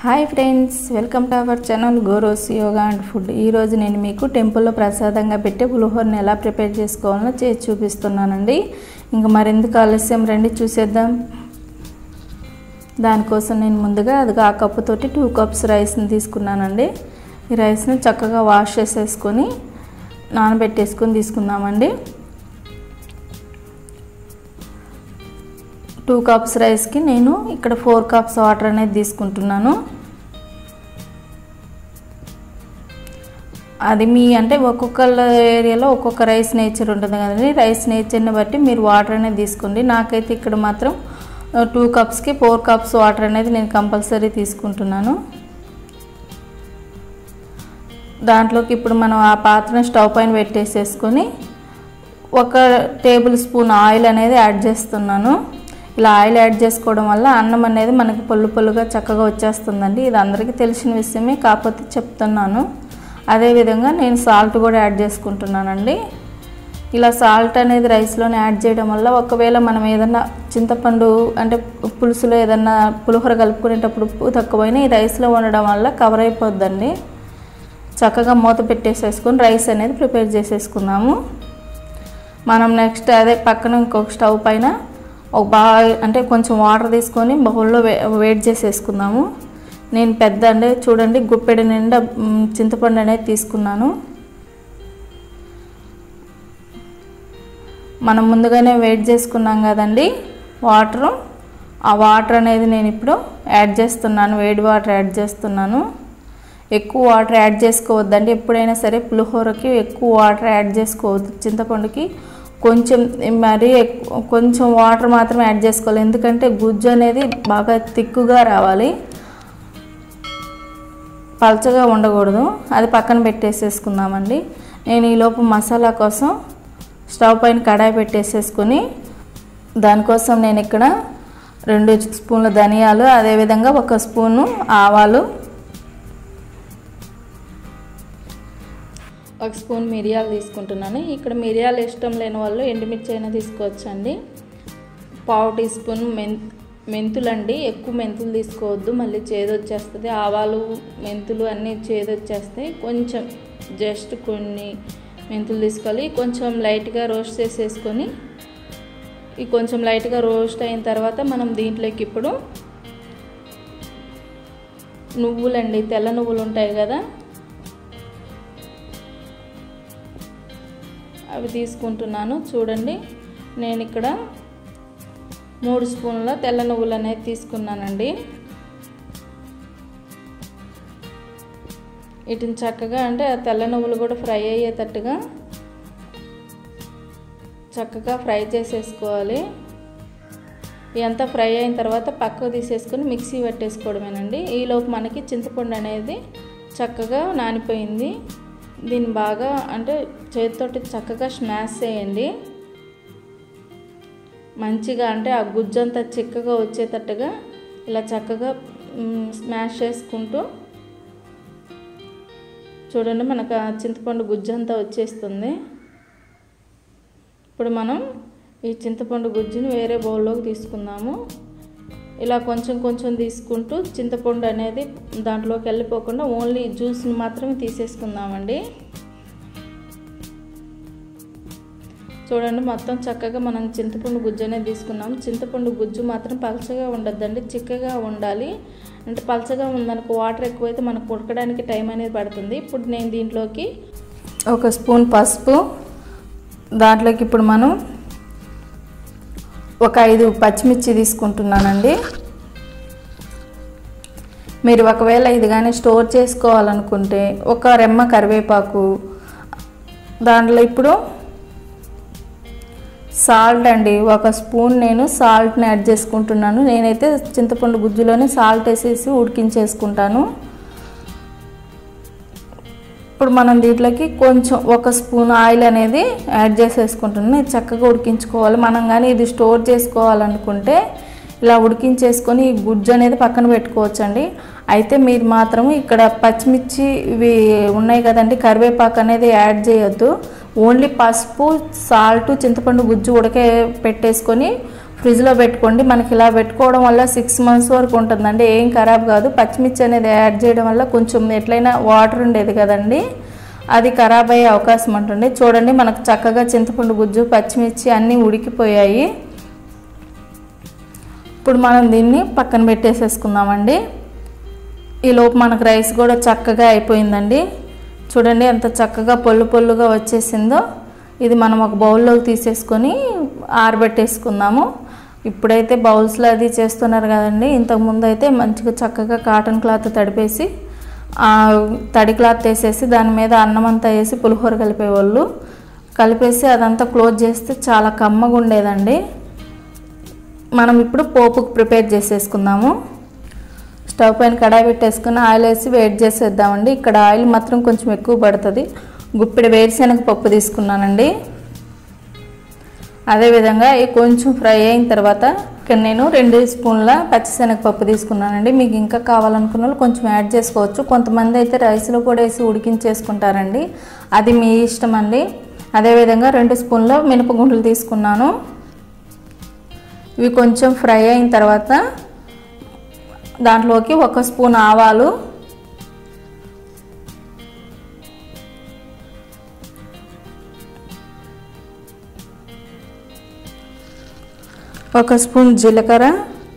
hi friends welcome to our channel గోరోస్ yoga and food ఈరోజు నేను మీకు టెంపుల్లో ప్రసాదంగా పెట్టే పులిహోరని ఎలా ప్రిపేర్ చేసుకోవాలో చేసి చూపిస్తున్నానండి ఇంకా మరెందుకు ఆలస్యం రండి చూసేద్దాం దానికోసం నేను ముందుగా అది ఆ కప్పుతోటి టూ కప్స్ రైస్ని తీసుకున్నానండి ఈ రైస్ని చక్కగా వాష్ చేసేసుకొని నానబెట్టేసుకొని తీసుకుందామండి టూ కప్స్ రైస్కి నేను ఇక్కడ ఫోర్ కప్స్ వాటర్ అనేది తీసుకుంటున్నాను అది మీ అంటే ఒక్కొక్క ఏరియాలో ఒక్కొక్క రైస్ నేచర్ ఉంటుంది కదండి రైస్ నేచర్ని బట్టి మీరు వాటర్ అనేది తీసుకోండి నాకైతే ఇక్కడ మాత్రం టూ కప్స్కి ఫోర్ కప్స్ వాటర్ అనేది నేను కంపల్సరీ తీసుకుంటున్నాను దాంట్లోకి ఇప్పుడు మనం ఆ పాత్రను స్టవ్ పైన పెట్టేసేసుకొని ఒక టేబుల్ స్పూన్ ఆయిల్ అనేది యాడ్ చేస్తున్నాను ఇలా ఆయిల్ యాడ్ చేసుకోవడం వల్ల అన్నం అనేది మనకి పొల్లు పొల్లుగా చక్కగా వచ్చేస్తుందండి ఇది అందరికీ తెలిసిన విషయమే కాకపోతే చెప్తున్నాను అదేవిధంగా నేను సాల్ట్ కూడా యాడ్ చేసుకుంటున్నానండి ఇలా సాల్ట్ అనేది రైస్లోనే యాడ్ చేయడం వల్ల ఒకవేళ మనం ఏదన్నా చింతపండు అంటే పులుసులో ఏదన్నా పులిహోర కలుపుకునేటప్పుడు ఉప్పు తక్కువైనా ఈ రైస్లో ఉండడం వల్ల కవర్ అయిపోద్దండి చక్కగా మూత పెట్టేసేసుకొని రైస్ అనేది ప్రిపేర్ చేసేసుకుందాము మనం నెక్స్ట్ అదే పక్కన ఇంకొక స్టవ్ పైన ఒక బాగా అంటే కొంచెం వాటర్ తీసుకొని బౌల్లో వే వేడి చేసేసుకుందాము నేను పెద్ద అంటే చూడండి గుప్పెడి నిండా చింతపండు అనేది తీసుకున్నాను మనం ముందుగానే వెయిట్ చేసుకున్నాం కదండి వాటరు ఆ వాటర్ అనేది నేను ఇప్పుడు యాడ్ చేస్తున్నాను వేడి వాటర్ యాడ్ చేస్తున్నాను ఎక్కువ వాటర్ యాడ్ చేసుకోవద్దండి ఎప్పుడైనా సరే పులిహోరకి ఎక్కువ వాటర్ యాడ్ చేసుకోవద్దు చింతపండుకి కొంచెం మరి కొంచెం వాటర్ మాత్రం యాడ్ చేసుకోవాలి ఎందుకంటే గుజ్జు అనేది బాగా తిక్కుగా రావాలి పల్చగా ఉండకూడదు అది పక్కన పెట్టేసేసుకుందామండి నేను ఈలోపు మసాలా కోసం స్టవ్ పైన కడాయి పెట్టేసేసుకొని దానికోసం నేను ఇక్కడ రెండు స్పూన్ల ధనియాలు అదేవిధంగా ఒక స్పూను ఆవాలు ఒక స్పూన్ మిరియాలు తీసుకుంటున్నాను ఇక్కడ మిరియాలు ఇష్టం లేని వాళ్ళు ఎండుమిర్చి అయినా తీసుకోవచ్చండి పావు టీ స్పూన్ మెన్ మెంతులండి ఎక్కువ మెంతులు తీసుకోవద్దు మళ్ళీ చేదు వచ్చేస్తుంది ఆవాలు మెంతులు అన్నీ చేదు వచ్చేస్తాయి కొంచెం జస్ట్ కొన్ని మెంతులు తీసుకోవాలి కొంచెం లైట్గా రోస్ట్ చేసేసుకొని ఈ కొంచెం లైట్గా రోస్ట్ అయిన తర్వాత మనం దీంట్లోకి ఇప్పుడు నువ్వులండి తెల్ల నువ్వులు ఉంటాయి కదా అవి తీసుకుంటున్నాను చూడండి నేను ఇక్కడ మూడు స్పూన్ల తెల్ల నువ్వులు అనేది తీసుకున్నానండి వీటిని చక్కగా అంటే ఆ తెల్ల నువ్వులు కూడా ఫ్రై అయ్యేటట్టుగా చక్కగా ఫ్రై చేసేసుకోవాలి ఇదంతా ఫ్రై అయిన తర్వాత పక్కకు తీసేసుకొని మిక్సీ పట్టేసుకోవడమేనండి ఈలోపు మనకి చింతపండు అనేది చక్కగా నానిపోయింది దీన్ని బాగా అంటే చేతితోటి చక్కగా స్మాష్ చేయండి మంచిగా అంటే ఆ గుజ్జంతా చిక్కగా వచ్చేటట్టుగా ఇలా చక్కగా స్మాష్ చేసుకుంటూ చూడండి మనకు ఆ చింతపండు గుజ్జంతా వచ్చేస్తుంది ఇప్పుడు మనం ఈ చింతపండు గుజ్జుని వేరే బౌల్లోకి తీసుకుందాము ఇలా కొంచెం కొంచెం తీసుకుంటూ చింతపండు అనేది దాంట్లోకి వెళ్ళిపోకుండా ఓన్లీ జ్యూస్ని మాత్రమే తీసేసుకుందామండి చూడండి మొత్తం చక్కగా మనం చింతపండు గుజ్జు అనేది తీసుకున్నాం చింతపండు గుజ్జు మాత్రం పలచగా ఉండద్దండి చిక్కగా ఉండాలి అంటే పలచగా ఉందనుకో వాటర్ ఎక్కువైతే మనకు ఉడకడానికి టైం అనేది పడుతుంది ఇప్పుడు నేను దీంట్లోకి ఒక స్పూన్ పసుపు దాంట్లోకి ఇప్పుడు మనం ఒక ఐదు పచ్చిమిర్చి తీసుకుంటున్నానండి మీరు ఒకవేళ ఇది కానీ స్టోర్ చేసుకోవాలనుకుంటే ఒక రెమ్మ కరివేపాకు దాంట్లో ఇప్పుడు సాల్ట్ అండి ఒక స్పూన్ నేను సాల్ట్ని యాడ్ చేసుకుంటున్నాను నేనైతే చింతపండు గుజ్జులోనే సాల్ట్ వేసేసి ఉడికించేసుకుంటాను ఇప్పుడు మనం దీంట్లోకి కొంచెం ఒక స్పూన్ ఆయిల్ అనేది యాడ్ చేసేసుకుంటున్నాను ఇది చక్కగా ఉడికించుకోవాలి మనం కానీ ఇది స్టోర్ చేసుకోవాలనుకుంటే ఇలా ఉడికించేసుకొని ఈ గుజ్జు అనేది పక్కన పెట్టుకోవచ్చండి అయితే మీరు మాత్రం ఇక్కడ పచ్చిమిర్చి ఇవి ఉన్నాయి కదండి కరివేపాకు అనేది యాడ్ చేయొద్దు ఓన్లీ పసుపు సాల్ట్ చింతపండు గుజ్జు ఉడకే పెట్టేసుకొని ఫ్రిడ్జ్లో పెట్టుకోండి మనకి ఇలా పెట్టుకోవడం వల్ల సిక్స్ మంత్స్ వరకు ఉంటుందండి ఏం ఖరాబ్ కాదు పచ్చిమిర్చి అనేది యాడ్ చేయడం వల్ల కొంచెం ఎట్లయినా వాటర్ ఉండేది కదండి అది ఖరాబ్ అయ్యే అవకాశం ఉంటుంది చూడండి మనకు చక్కగా చింతపండు గుజ్జు పచ్చిమిర్చి అన్నీ ఉడికిపోయాయి ఇప్పుడు మనం దీన్ని పక్కన పెట్టేసేసుకుందామండి ఈ లోపు మనకు రైస్ కూడా చక్కగా అయిపోయిందండి చూడండి ఎంత చక్కగా పొల్లు పొల్లుగా వచ్చేసిందో ఇది మనం ఒక బౌల్లోకి తీసేసుకొని ఆరబెట్టేసుకుందాము ఇప్పుడైతే బౌల్స్లో అది చేస్తున్నారు కదండి ఇంతకుముందు అయితే మంచిగా చక్కగా కాటన్ క్లాత్ తడిపేసి ఆ తడి క్లాత్ వేసేసి దాని మీద అన్నం అంతా వేసి పులిహోర కలిపేవాళ్ళు కలిపేసి అదంతా క్లోజ్ చేస్తే చాలా కమ్మగా ఉండేదండి మనం ఇప్పుడు పోపుకు ప్రిపేర్ చేసేసుకుందాము స్టవ్ పైన కడాయి పెట్టేసుకుని ఆయిల్ వేసి వేడి చేసేద్దామండి ఇక్కడ ఆయిల్ మాత్రం కొంచెం ఎక్కువ పడుతుంది గుప్పిడి వేరుశనగ పప్పు తీసుకున్నానండి అదేవిధంగా ఇవి కొంచెం ఫ్రై అయిన తర్వాత ఇక్కడ నేను రెండు స్పూన్ల పచ్చిశనగపప్పు తీసుకున్నానండి మీకు ఇంకా కావాలనుకున్న వాళ్ళు కొంచెం యాడ్ చేసుకోవచ్చు కొంతమంది అయితే రైస్లో కూడా వేసి ఉడికించేసుకుంటారండి అది మీ ఇష్టం అండి అదేవిధంగా రెండు స్పూన్ల మినపగుండ్లు తీసుకున్నాను ఇవి కొంచెం ఫ్రై అయిన తర్వాత దాంట్లోకి ఒక స్పూన్ ఆవాలు ఒక స్పూన్ జీలకర్ర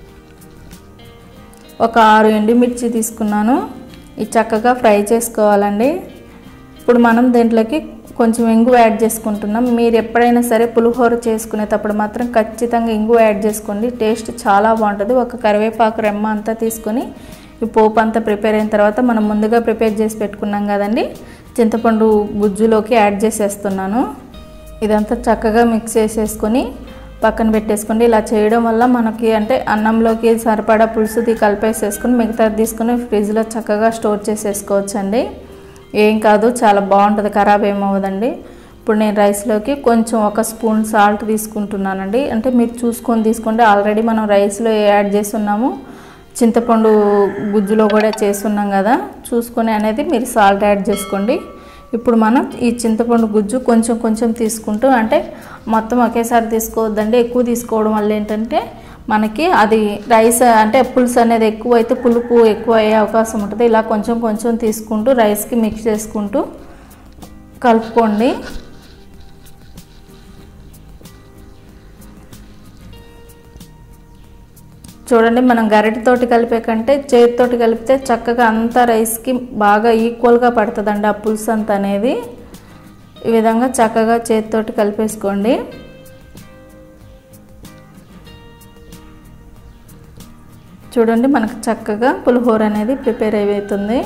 ఒక ఆరు ఎండుమిర్చి తీసుకున్నాను ఇది చక్కగా ఫ్రై చేసుకోవాలండి ఇప్పుడు మనం దీంట్లోకి కొంచెం ఇంగు యాడ్ చేసుకుంటున్నాం మీరు ఎప్పుడైనా సరే పులిహోర చేసుకునేటప్పుడు మాత్రం ఖచ్చితంగా ఇంగు యాడ్ చేసుకోండి టేస్ట్ చాలా బాగుంటుంది ఒక కరివేపాకు రెమ్మ అంతా తీసుకొని ఈ పోపు అంతా ప్రిపేర్ అయిన తర్వాత మనం ముందుగా ప్రిపేర్ చేసి పెట్టుకున్నాం కదండి చింతపండు గుజ్జులోకి యాడ్ చేసేస్తున్నాను ఇదంతా చక్కగా మిక్స్ చేసేసుకొని పక్కన పెట్టేసుకోండి ఇలా చేయడం వల్ల మనకి అంటే అన్నంలోకి సరిపడా పులుసుది కలిపేసేసుకొని మిగతాది తీసుకుని ఫ్రిడ్జ్లో చక్కగా స్టోర్ చేసేసుకోవచ్చండి ఏం కాదు చాలా బాగుంటుంది ఖరాబ్ ఏమవ్వదండి ఇప్పుడు నేను రైస్లోకి కొంచెం ఒక స్పూన్ సాల్ట్ తీసుకుంటున్నానండి అంటే మీరు చూసుకొని తీసుకోండి ఆల్రెడీ మనం రైస్లో యాడ్ చేస్తున్నాము చింతపండు గుజ్జులో కూడా చేస్తున్నాం కదా చూసుకొని అనేది మీరు సాల్ట్ యాడ్ చేసుకోండి ఇప్పుడు మనం ఈ చింతపండు గుజ్జు కొంచెం కొంచెం తీసుకుంటూ అంటే మొత్తం ఒకేసారి తీసుకోవద్దండి ఎక్కువ తీసుకోవడం వల్ల ఏంటంటే మనకి అది రైస్ అంటే పులుసు అనేది ఎక్కువ అయితే పులుపు ఎక్కువ అయ్యే అవకాశం ఉంటుంది ఇలా కొంచెం కొంచెం తీసుకుంటూ రైస్కి మిక్స్ చేసుకుంటూ కలుపుకోండి చూడండి మనం గరిటెతోటి కలిపే కంటే చేతితోటి కలిపితే చక్కగా అంతా రైస్కి బాగా ఈక్వల్గా పడుతుందండి ఆ పులుసు అంత అనేది ఈ విధంగా చక్కగా చేతితోటి కలిపేసుకోండి చూడండి మనకు చక్కగా పులిహోర అనేది ప్రిపేర్ అయిపోతుంది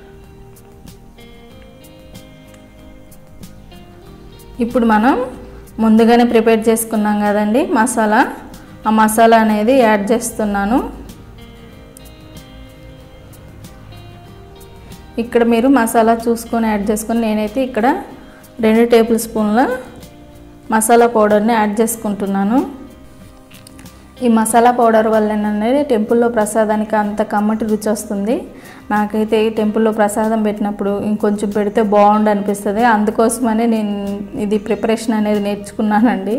ఇప్పుడు మనం ముందుగానే ప్రిపేర్ చేసుకున్నాం కదండి మసాలా ఆ మసాలా అనేది యాడ్ చేస్తున్నాను ఇక్కడ మీరు మసాలా చూసుకొని యాడ్ చేసుకొని నేనైతే ఇక్కడ రెండు టేబుల్ స్పూన్ల మసాలా పౌడర్ని యాడ్ చేసుకుంటున్నాను ఈ మసాలా పౌడర్ వల్ల అనేది టెంపుల్లో ప్రసాదానికి అంత కమ్మటి రుచి వస్తుంది నాకైతే ఈ టెంపుల్లో ప్రసాదం పెట్టినప్పుడు ఇంకొంచెం పెడితే బాగుండు అనిపిస్తుంది అందుకోసమనే నేను ఇది ప్రిపరేషన్ అనేది నేర్చుకున్నానండి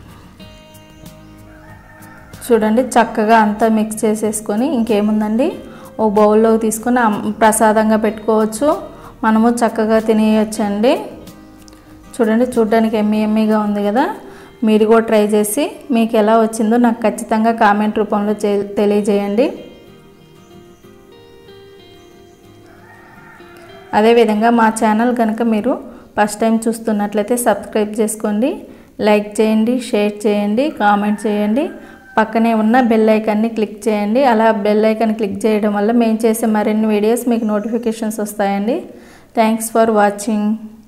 చూడండి చక్కగా అంతా మిక్స్ చేసేసుకొని ఇంకేముందండి ఓ బౌల్లో తీసుకొని ప్రసాదంగా పెట్టుకోవచ్చు మనము చక్కగా తినేయచ్చండి చూడండి చూడడానికి ఎమ్మి ఎమ్మిగా ఉంది కదా మీరు కూడా ట్రై చేసి మీకు ఎలా వచ్చిందో నాకు ఖచ్చితంగా కామెంట్ రూపంలో తెలియజేయండి అదేవిధంగా మా ఛానల్ కనుక మీరు ఫస్ట్ టైం చూస్తున్నట్లయితే సబ్స్క్రైబ్ చేసుకోండి లైక్ చేయండి షేర్ చేయండి కామెంట్ చేయండి పక్కనే ఉన్న బెల్ ఐకాన్ని క్లిక్ చేయండి అలా బెల్ ఐకాన్ క్లిక్ చేయడం వల్ల మేము చేసే మరిన్ని వీడియోస్ మీకు నోటిఫికేషన్స్ వస్తాయండి థ్యాంక్స్ ఫర్ వాచింగ్